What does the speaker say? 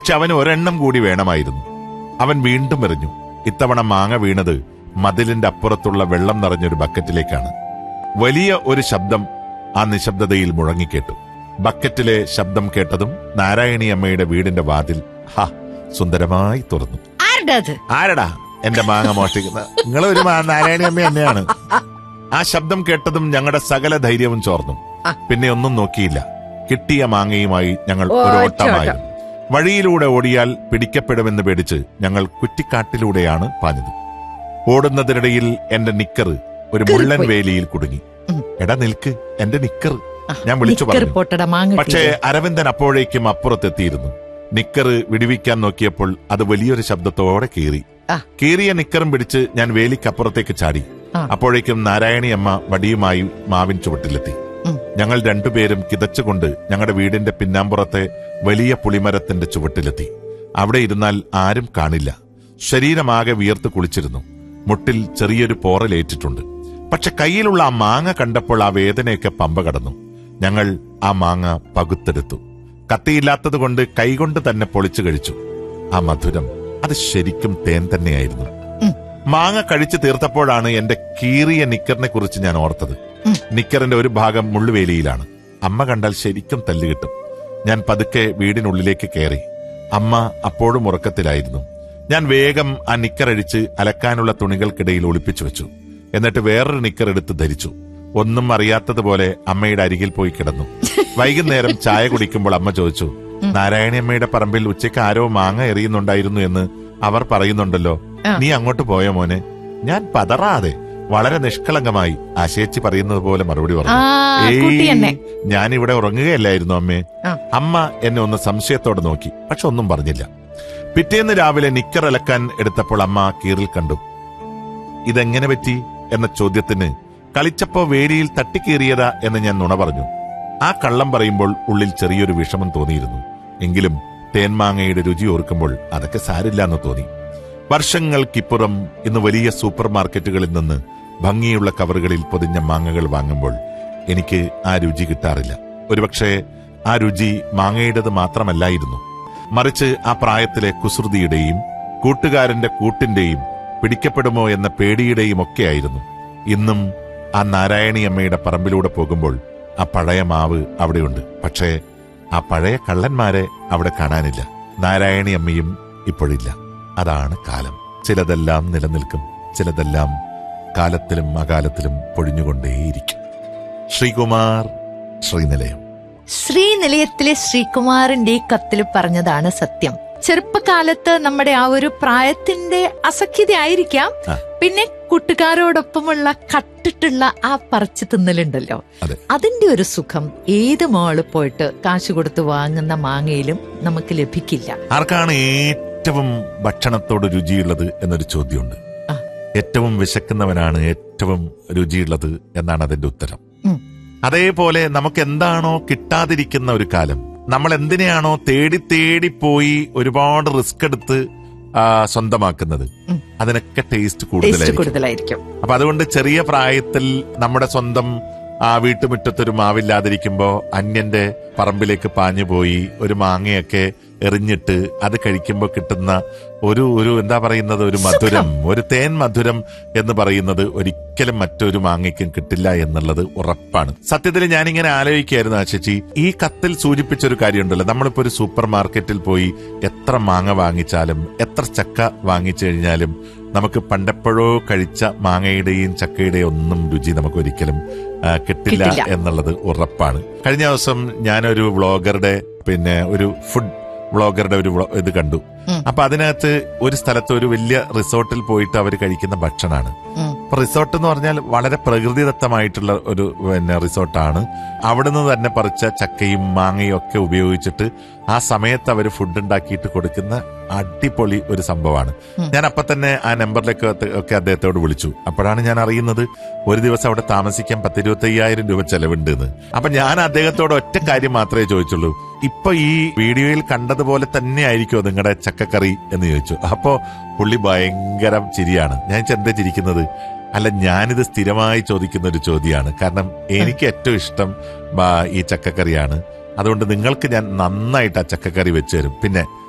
പക്ഷെ അവന് ഒരെണ്ണം കൂടി വേണമായിരുന്നു അവൻ വീണ്ടും എറിഞ്ഞു ഇത്തവണ മാങ്ങ വീണത് മതിലിന്റെ അപ്പുറത്തുള്ള വെള്ളം നിറഞ്ഞൊരു ബക്കറ്റിലേക്കാണ് വലിയ ഒരു ശബ്ദം ആ നിശബ്ദതയിൽ മുഴങ്ങിക്കേട്ടു ബക്കറ്റിലെ ശബ്ദം കേട്ടതും നാരായണി അമ്മയുടെ വീടിന്റെ വാതിൽ ഹ സുന്ദരമായി തുറന്നു ആരുടെ അത് ആരടാ എന്റെ മാങ്ങ മോഷ്ടിക്കുന്നത് നിങ്ങൾ ഒരു മാ- നാരായണി അമ്മ തന്നെയാണ് ആ ശബ്ദം കേട്ടതും ഞങ്ങളുടെ സകല ധൈര്യവും ചോർന്നു ആ. പിന്നെ ഒന്നും നോക്കിയില്ല കിട്ടിയ മാങ്ങയുമായി ഞങ്ങൾ ഓ, ഒരു ഒറ്റ ഓട്ടമായിരുന്നു വഴിയിലൂടെ ഓടിയാൽ പിടിക്കപ്പെടുമെന്ന് പേടിച്ച് ഞങ്ങൾ കുറ്റിക്കാട്ടിലൂടെയാണ് പാഞ്ഞത് ഓടുന്നതിനിടയിൽ എന്റെ നിക്കർ ഒരു കീറിപ്പോയി. മുള്ളൻ വേലിയിൽ കുടുങ്ങി ഉം. എടാ നിൽക്ക് എന്റെ നിക്കർ ആ, ഞാൻ വിളിച്ചു നിക്കർ പറഞ്ഞു. പൊട്ടട മാങ്ങ പക്ഷേ കിട്ടിയത്. അരവിന്ദൻ അപ്പോഴേക്കും അപ്പുറത്തെത്തിയിരുന്നു നിക്കർ വിടുവിക്കാൻ നോക്കിയപ്പോൾ അത് വലിയൊരു ശബ്ദത്തോടെ കീറി ആ. കീറിയ നിക്കറും പിടിച്ച് ഞാൻ വേലിക്കപ്പുറത്തേക്ക് ചാടി ആ. അപ്പോഴേക്കും നാരായണി അമ്മ വടിയുമായി മാവിൻ ചുവട്ടിലെത്തി ഉം. ഞങ്ങൾ രണ്ടുപേരും കിതച്ചുകൊണ്ട് ഞങ്ങളുടെ വീടിന്റെ പിന്നാമ്പുറത്തെ വലിയ പുളിമരത്തിന്റെ ചുവട്ടിലെത്തി അവിടെ ഇരുന്നാൽ ആരും കാണില്ല ശരീരമാകെ വിയർത്ത് കുളിച്ചിരുന്നു മുട്ടിൽ ചെറിയൊരു പോറലേറ്റിട്ടുണ്ട് പക്ഷെ കയ്യിലുള്ള ആ മാങ്ങ കണ്ടപ്പോൾ ആ വേദനയൊക്കെ പമ്പ കടന്നു ഞങ്ങൾ ആ മാങ്ങ പകുത്തെടുത്തു കത്തിയില്ലാത്തതുകൊണ്ട് കൈകൊണ്ട് തന്നെ പൊളിച്ചു കഴിച്ചു ആ മധുരം അത് ശരിക്കും തേൻ തന്നെയായിരുന്നു ഉം. മാങ്ങ കഴിച്ചു തീർത്തപ്പോഴാണ് എന്റെ കീറിയ നിക്കറിനെ കുറിച്ച് ഞാൻ ഓർത്തത് ഉം. നിക്കറിന്റെ ഒരു ഭാഗം മുള്ളുവേലിയിലാണ് അമ്മ കണ്ടാൽ ശരിക്കും തല്ല് കിട്ടും ഞാൻ പതുക്കെ വീടിനുള്ളിലേക്ക് കയറി അമ്മ അപ്പോഴും ഉറക്കത്തിലായിരുന്നു ഞാൻ വേഗം ആ നിക്കർ അഴിച്ച് അലക്കാനുള്ള തുണികൾക്കിടയിൽ ഒളിപ്പിച്ചു വെച്ചു എന്നിട്ട് വേറൊരു നിക്കർ എടുത്ത് ധരിച്ചു ഒന്നും അറിയാത്തതുപോലെ അമ്മയുടെ അരികിൽ പോയി കിടന്നു വൈകുന്നേരം ചായ കുടിക്കുമ്പോൾ അമ്മ ചോദിച്ചു നാരായണി അമ്മയുടെ പറമ്പിൽ ഉച്ചയ്ക്ക് ആരോ മാങ്ങ എറിയുന്നുണ്ടായിരുന്നു എന്ന് അവർ പറയുന്നുണ്ടല്ലോ ആ. നീ അങ്ങോട്ട് പോയോ മോനെ ഞാൻ പതറാതെ വളരെ നിഷ്കളങ്കമായി ആശേച്ചി പറയുന്നത് പോലെ മറുപടി ആ പറഞ്ഞു കുട്ടി ഏയ്, എന്നെ ഞാനിവിടെ ഉറങ്ങുകയല്ലായിരുന്നു അമ്മേ ആ. അമ്മ എന്നെ ഒന്ന് സംശയത്തോടെ നോക്കി പക്ഷെ ഒന്നും പറഞ്ഞില്ല പിറ്റേന്ന് രാവിലെ നിക്കർ അലക്കാൻ എടുത്തപ്പോൾ അമ്മ കീറിൽ കണ്ടു ഇതെങ്ങനെ പറ്റി എന്ന ചോദ്യത്തിന് കളിച്ചപ്പോ വേലിയിൽ തട്ടിക്കീറിയതാ എന്ന് ഞാൻ നുണ പറഞ്ഞു ആ കള്ളം പറയുമ്പോൾ ഉള്ളിൽ ചെറിയൊരു വിഷമം തോന്നിയിരുന്നു എങ്കിലും തേൻമാങ്ങയുടെ രുചി ഓർക്കുമ്പോൾ അതൊക്കെ സാരില്ല എന്ന് തോന്നി വർഷങ്ങൾക്കിപ്പുറം ഇന്ന് വലിയ സൂപ്പർ മാർക്കറ്റുകളിൽ നിന്ന് ഭംഗിയുള്ള കവറുകളിൽ പൊതിഞ്ഞ മാങ്ങകൾ വാങ്ങുമ്പോൾ എനിക്ക് ആ രുചി കിട്ടാറില്ല ഒരുപക്ഷെ ആ രുചി മാങ്ങയുടേത് മാത്രമല്ലായിരുന്നു മറിച്ച് ആ പ്രായത്തിലെ കുസൃതിയുടെയും കൂട്ടുകാരന്റെ കൂട്ടിന്റെയും പിടിക്കപ്പെടുമോ എന്ന പേടിയുടെയും ഒക്കെയായിരുന്നു ഇന്നും ആ നാരായണി അമ്മയുടെ പറമ്പിലൂടെ പോകുമ്പോൾ ആ പഴയ മാവ് അവിടെയുണ്ട് പക്ഷേ ആ പഴയ കള്ളന്മാരെ അവിടെ കാണാനില്ല നാരായണി അമ്മയും ഇപ്പോഴില്ല അതാണ് കാലം ചിലതെല്ലാം നിലനിൽക്കും ചിലതെല്ലാം കാലത്തിലും അകാലത്തിലും പൊഴിഞ്ഞുകൊണ്ടേയിരിക്കും ശ്രീകുമാർ ശ്രീനിലയം ശ്രീനിലയത്തിലെ ശ്രീകുമാറിന്റെ ഈ കത്തിൽ പറഞ്ഞതാണ് സത്യം ചെറുപ്പകാലത്ത് നമ്മുടെ ആ ഒരു പ്രായത്തിന്റെ അസഖ്യതയായിരിക്കാം ആ. പിന്നെ കൂട്ടുകാരോടൊപ്പമുള്ള കട്ടിട്ടുള്ള ആ പറിച്ചു തിന്നലുണ്ടല്ലോ അതെ. അതിന്റെ ഒരു സുഖം ഏത് മോള് പോയിട്ട് കാശ് കൊടുത്ത് വാങ്ങുന്ന മാങ്ങയിലും നമുക്ക് ലഭിക്കില്ല ആർക്കാണ് ഏറ്റവും ഭക്ഷണത്തോട് രുചിയുള്ളത് എന്നൊരു ചോദ്യമുണ്ട് ആ. ഏറ്റവും വിശക്കുന്നവനാണ് ഏറ്റവും രുചിയുള്ളത് എന്നാണ് അതിന്റെ ഉത്തരം ഉം. അതേപോലെ നമുക്ക് എന്താണോ കിട്ടാതിരിക്കുന്ന ഒരു കാലം നമ്മൾ എന്തിനെയാണോ തേടി തേടി പോയി ഒരുപാട് റിസ്ക് എടുത്ത് ആ, സ്വന്തമാക്കുന്നത് ഉം. അതിനൊക്കെ ടേസ്റ്റ് ടേസ്റ്റ് കൂടുതലായിരിക്കും കൂടുതലായിരിക്കും അപ്പൊ അതുകൊണ്ട് ചെറിയ പ്രായത്തിൽ നമ്മുടെ സ്വന്തം ആ വീട്ടുമുറ്റത്തൊരു മാവില്ലാതിരിക്കുമ്പോ അന്യന്റെ പറമ്പിലേക്ക് പാഞ്ഞു പോയി ഒരു മാങ്ങയൊക്കെ എറിഞ്ഞിട്ട് അത് കഴിക്കുമ്പോൾ കിട്ടുന്ന ഒരു ഒരു എന്താ പറയുന്നത് ഒരു മധുരം ഒരു തേൻ മധുരം എന്ന് പറയുന്നത് ഒരിക്കലും മറ്റൊരു മാങ്ങയ്ക്കും കിട്ടില്ല എന്നുള്ളത് ഉറപ്പാണ് സത്യത്തിൽ ഞാനിങ്ങനെ ആലോചിക്കായിരുന്നു ആ ചേച്ചി ഈ കത്തിൽ സൂചിപ്പിച്ച ഒരു കാര്യമുണ്ടല്ലോ നമ്മളിപ്പോ ഒരു സൂപ്പർ മാർക്കറ്റിൽ പോയി എത്ര മാങ്ങ വാങ്ങിച്ചാലും എത്ര ചക്ക വാങ്ങിച്ചു കഴിഞ്ഞാലും നമുക്ക് പണ്ടെപ്പോഴോ കഴിച്ച മാങ്ങയുടെയും ചക്കയുടെയും ഒന്നും രുചി നമുക്ക് ഒരിക്കലും ആ, കിട്ടില്ല കിട്ടില്ല. എന്നുള്ളത് ഉറപ്പാണ് കഴിഞ്ഞ ദിവസം ഞാനൊരു വ്ളോഗറുടെ പിന്നെ ഒരു ഫുഡ് വ്ളോഗറുടെ ഒരു വ്ളോ- ഇത് കണ്ടു ഉം. അപ്പൊ അതിനകത്ത് ഒരു സ്ഥലത്ത് ഒരു വലിയ റിസോർട്ടിൽ പോയിട്ട് അവർ കഴിക്കുന്ന ഭക്ഷണമാണ് ഉം. അപ്പൊ റിസോർട്ട് എന്ന് പറഞ്ഞാൽ വളരെ പ്രകൃതിദത്തമായിട്ടുള്ള ഒരു പിന്നെ റിസോർട്ടാണ് അവിടുന്ന് തന്നെ പറിച്ച ചക്കയും മാങ്ങയും ഒക്കെ ഉപയോഗിച്ചിട്ട് ആ സമയത്ത് അവർ ഫുഡ് ഉണ്ടാക്കിയിട്ട് കൊടുക്കുന്ന അടിപൊളി ഒരു സംഭവമാണ് ഉം. ഞാൻ അപ്പൊ തന്നെ ആ നമ്പറിലേക്ക് ഒക്കെ- ഒക്കെ അദ്ദേഹത്തോട് വിളിച്ചു അപ്പോഴാണ് ഞാൻ അറിയുന്നത് ഒരു ദിവസം അവിടെ താമസിക്കാൻ പത്തിരുപത്തി അയ്യായിരം രൂപ ചെലവുണ്ട് എന്ന് അപ്പൊ ഞാൻ അദ്ദേഹത്തോട് ഒറ്റ കാര്യം മാത്രമേ ചോദിച്ചുള്ളൂ ഇപ്പൊ ഈ വീഡിയോയിൽ കണ്ടതുപോലെ തന്നെ ആയിരിക്കുമോ നിങ്ങളുടെ ചക്കക്കറി എന്ന് ചോദിച്ചു അപ്പോ പുള്ളി ഭയങ്കര ചിരിയാണ് ഞാൻ ചോദിച്ചു, എന്താ ചിരിക്കുന്നത് അല്ല ഞാനിത് സ്ഥിരമായി ചോദിക്കുന്ന ഒരു ചോദ്യമാണ് കാരണം എനിക്ക് ഏറ്റവും ഇഷ്ടം ആ, ഈ ചക്കക്കറിയാണ് അതുകൊണ്ട് നിങ്ങൾക്ക് ഞാൻ നന്നായിട്ട് ആ ചക്കക്കറി വെച്ച് തരും പിന്നെ